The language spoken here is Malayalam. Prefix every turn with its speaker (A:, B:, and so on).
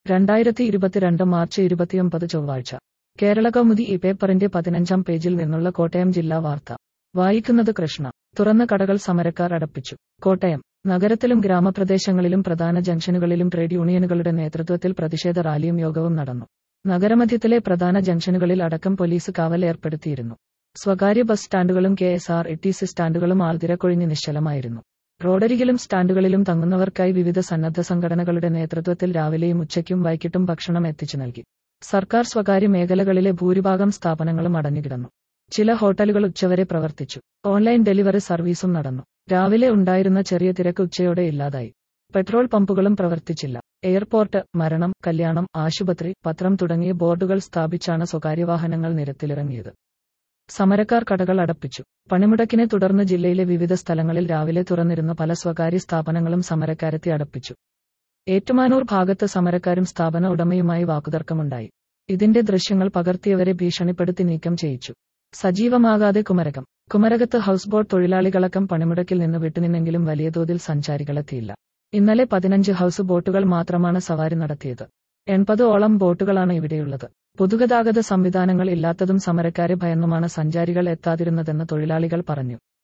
A: രണ്ടായിരത്തി ഇരുപത്തിരണ്ട് മാർച്ച് ഇരുപത്തിയൊമ്പത് ചൊവ്വാഴ്ച കേരള കൗമുദി ഈ പേപ്പറിന്റെ പതിനഞ്ചാം പേജിൽ നിന്നുള്ള കോട്ടയം ജില്ലാ വാർത്ത വായിക്കുന്നത് കൃഷ്ണ തുറന്ന കടകൾ സമരക്കാർ അടപ്പിച്ചു കോട്ടയം നഗരത്തിലും ഗ്രാമപ്രദേശങ്ങളിലും പ്രധാന ജംഗ്ഷനുകളിലും ട്രേഡ് യൂണിയനുകളുടെ നേതൃത്വത്തിൽ പ്രതിഷേധ റാലിയും യോഗവും നടന്നു നഗരമധ്യത്തിലെ പ്രധാന ജംഗ്ഷനുകളിൽ അടക്കം പോലീസ് കാവൽ ഏർപ്പെടുത്തിയിരുന്നു സ്വകാര്യ ബസ് സ്റ്റാൻഡുകളും K S R T C സ്റ്റാൻഡുകളും ആൾതിരക്കൊഴിഞ്ഞ് നിശ്ചലമായിരുന്നു റോഡരികിലും സ്റ്റാൻഡുകളിലും തങ്ങുന്നവർക്കായി വിവിധ സന്നദ്ധ സംഘടനകളുടെ നേതൃത്വത്തിൽ രാവിലെയും ഉച്ചയ്ക്കും വൈകിട്ടും ഭക്ഷണം എത്തിച്ചു നൽകി സർക്കാർ സ്വകാര്യ മേഖലകളിലെ ഭൂരിഭാഗം സ്ഥാപനങ്ങളും അടഞ്ഞുകിടന്നു ചില ഹോട്ടലുകൾ ഉച്ചവരെ പ്രവർത്തിച്ചു ഓൺലൈൻ ഡെലിവറി സർവീസും നടന്നു രാവിലെ ഉണ്ടായിരുന്ന ചെറിയ തിരക്ക് ഉച്ചയോടെ ഇല്ലാതായി പെട്രോൾ പമ്പുകളും പ്രവർത്തിച്ചില്ല എയർപോർട്ട് മരണം കല്യാണം ആശുപത്രി പത്രം തുടങ്ങിയ ബോർഡുകൾ സ്ഥാപിച്ചാണ് സ്വകാര്യ വാഹനങ്ങൾ നിരത്തിലിറങ്ങിയത് സമരക്കാർ കടകൾ അടപ്പിച്ചു പണിമുടക്കിനെ തുടർന്ന് ജില്ലയിലെ വിവിധ സ്ഥലങ്ങളിൽ രാവിലെ തുറന്നിരുന്ന പല സ്വകാര്യ സ്ഥാപനങ്ങളും സമരക്കാരെത്തി അടപ്പിച്ചു ഏറ്റുമാനൂർ ഭാഗത്ത് സമരക്കാരും സ്ഥാപന ഉടമയുമായി വാക്കുതർക്കമുണ്ടായി ഇതിന്റെ ദൃശ്യങ്ങൾ പകർത്തിയവരെ ഭീഷണിപ്പെടുത്തി നീക്കം ചെയ്യിച്ചു സജീവമാകാതെ കുമരകം കുമരകത്ത് ഹൗസ് ബോട്ട് തൊഴിലാളികളക്കം പണിമുടക്കിൽ നിന്ന് വിട്ടുനിന്നെങ്കിലും വലിയ തോതിൽ സഞ്ചാരികളെത്തിയില്ല ഇന്നലെ പതിനഞ്ച് ഹൗസ് ബോട്ടുകൾ മാത്രമാണ് സവാരി നടത്തിയത് എൺപത് ഓളം ബോട്ടുകളാണ് ഇവിടെയുള്ളത് പൊതുഗതാഗത സംവിധാനങ്ങൾ ഇല്ലാത്തതും സമരക്കാരെ ഭയന്നുമാണ് സഞ്ചാരികൾ എത്താതിരുന്നതെന്ന് തൊഴിലാളികൾ പറഞ്ഞു